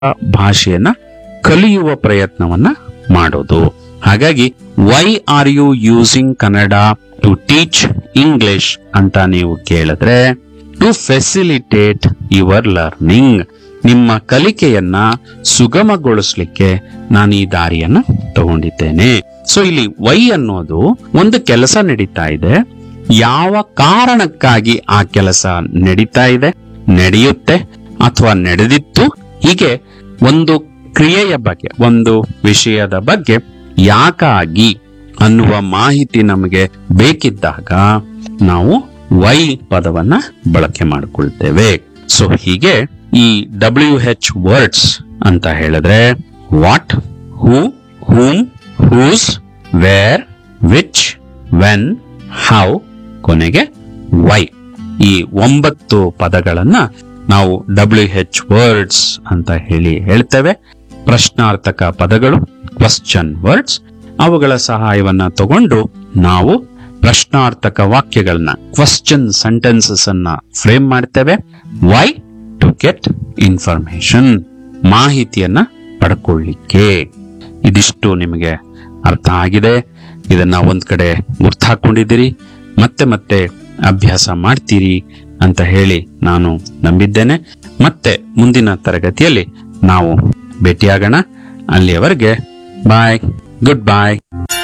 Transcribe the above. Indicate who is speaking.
Speaker 1: ಭಾಷೆಯನ್ನ ಕಲಿಯುವ ಪ್ರಯತ್ನವನ್ನ ಮಾಡೋದು ಹಾಗಾಗಿ why are you using Kannada to teach English ಅಂತ ನೀವು ಕೇಳಿದ್ರೆ ಟು ಫೆಸಿಲಿಟೇಟ್ ಯುವರ್ ಲರ್ನಿಂಗ್ ನಿಮ್ಮ ಕಲಿಕೆಯನ್ನ ಸುಗಮಗೊಳಿಸ್ಲಿಕ್ಕೆ ನಾನು ಈ ದಾರಿಯನ್ನ ತಗೊಂಡಿದ್ದೇನೆ ಸೊ ಇಲ್ಲಿ ವೈ ಅನ್ನೋದು ಒಂದು ಕೆಲಸ ನಡೀತಾ ಇದೆ ಯಾವ ಕಾರಣಕ್ಕಾಗಿ ಆ ಕೆಲಸ ನಡೀತಾ ಇದೆ ನಡೆಯುತ್ತೆ ಅಥವಾ ನಡೆದಿತ್ತು ಹೀಗೆ ಒಂದು ಕ್ರಿಯೆಯ ಬಗ್ಗೆ ಒಂದು ವಿಷಯದ ಬಗ್ಗೆ ಯಾಕಾಗಿ ಅನ್ನುವ ಮಾಹಿತಿ ನಮಗೆ ಬೇಕಿದ್ದಾಗ ನಾವು ವೈ ಪದವನ್ನ ಬಳಕೆ ಮಾಡಿಕೊಳ್ತೇವೆ ಸೊ ಹೀಗೆ ಈ ಡಬ್ಲ್ಯೂ ಹೆಚ್ ವರ್ಡ್ಸ್ ಅಂತ ಹೇಳಿದ್ರೆ what who whom whose where which when how ಕೊನೆಗೆ ವೈ ಈ ಒಂಬತ್ತು ಪದಗಳನ್ನ ನಾವು ಡಬ್ಲ್ಯೂ ಹೆಚ್ ವರ್ಡ್ಸ್ ಅಂತ ಹೇಳಿ ಹೇಳ್ತೇವೆ ಪ್ರಶ್ನಾರ್ಥಕ ಪದಗಳು ಕ್ವಶನ್ ವರ್ಡ್ಸ್ ಅವುಗಳ ಸಹಾಯವನ್ನ ತಗೊಂಡು ನಾವು ಪ್ರಶ್ನಾರ್ಥಕ ವಾಕ್ಯಗಳನ್ನ ಕ್ವಶನ್ ಸೆಂಟೆನ್ಸಸ್ ಅನ್ನ ಫ್ರೇಮ್ ಮಾಡ್ತೇವೆ ವೈ ಟು ಗೆಟ್ ಇನ್ಫಾರ್ಮೇಶನ್ ಮಾಹಿತಿಯನ್ನ ಪಡ್ಕೊಳ್ಳಿಕ್ಕೆ ಇದಿಷ್ಟು ನಿಮಗೆ ಅರ್ಥ ಆಗಿದೆ ಇದನ್ನ ಒಂದ್ ಕಡೆ ಗುರ್ತು ಹಾಕೊಂಡಿದ್ದೀರಿ ಮತ್ತೆ ಮತ್ತೆ ಅಭ್ಯಾಸ ಮಾಡ್ತೀರಿ ಅಂತ ಹೇಳಿ ನಾನು ನಂಬಿದ್ದೇನೆ ಮತ್ತೆ ಮುಂದಿನ ತರಗತಿಯಲ್ಲಿ ನಾವು ಭೇಟಿಯಾಗೋಣ ಅಲ್ಲಿಯವರೆಗೆ ಬಾಯ್ ಗುಡ್ ಬಾಯ್